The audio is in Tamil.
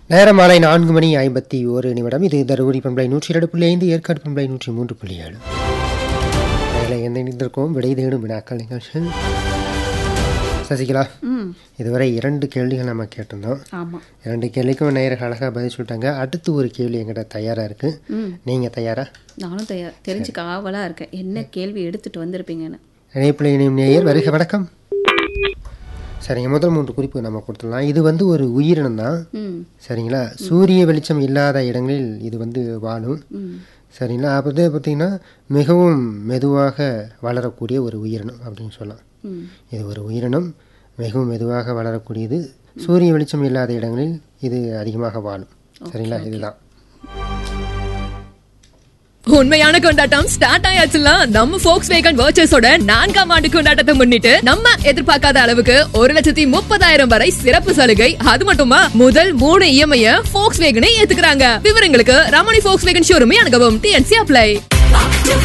நேரம் மாலை நான்கு மணி ஐம்பத்தி ஓரு நிமிடம் இது தருமபுரி பண்பலை நூற்றி இரண்டு புள்ளி ஐந்து ஏற்காடு பண்பலை நூற்றி மூன்று புள்ளி ஏழு வேலை எந்த இணைந்திருக்கோம் விடை தேடும் வினாக்கள் நிகழ்ச்சி சசிகலா ம் இதுவரை இரண்டு கேள்விகள் நம்ம கேட்டிருந்தோம் ஆமாம் இரண்டு கேள்விக்கும் நேயர்கள் அழகாக பதில் சொல்லிட்டாங்க அடுத்து ஒரு கேள்வி எங்கிட்ட தயாராக இருக்குது ம் நீங்கள் தயாரா நானும் தயார் தெரிஞ்சுக்க ஆவலாக இருக்கேன் என்ன கேள்வி எடுத்துட்டு வந்திருப்பீங்கன்னு இணைப்பில் இணையும் நேயர் வருக வணக்கம் சரிங்க முதல் மூன்று குறிப்பு நம்ம கொடுத்துடலாம் இது வந்து ஒரு உயிரினம் தான் ம் சரிங்களா சூரிய வெளிச்சம் இல்லாத இடங்களில் இது வந்து வாழும் ம் சரிங்களா அப்போ பார்த்தீங்கன்னா மிகவும் மெதுவாக வளரக்கூடிய ஒரு உயிரினம் அப்படின்னு சொல்லலாம் ம் இது ஒரு உயிரினம் மிகவும் மெதுவாக வளரக்கூடியது சூரிய வெளிச்சம் இல்லாத இடங்களில் இது அதிகமாக வாழும் சரிங்களா இதுதான் உண்மையான கொண்டாட்டம் ஸ்டார்ட் ஆயாச்சுல நம்ம ஃபோக்ஸ் வேகன் வர்ச்சஸோட நான்காம் ஆண்டு கொண்டாட்டத்தை முன்னிட்டு நம்ம எதிர்பார்க்காத அளவுக்கு ஒரு லட்சத்தி முப்பதாயிரம் வரை சிறப்பு சலுகை அது மட்டுமா முதல் மூணு இஎம்ஐ ஃபோக்ஸ் வேகனை ஏத்துக்கிறாங்க விவரங்களுக்கு ரமணி ஃபோக்ஸ் வேகன் ஷோரூமே அணுகவும் டிஎன்சி அப்ளை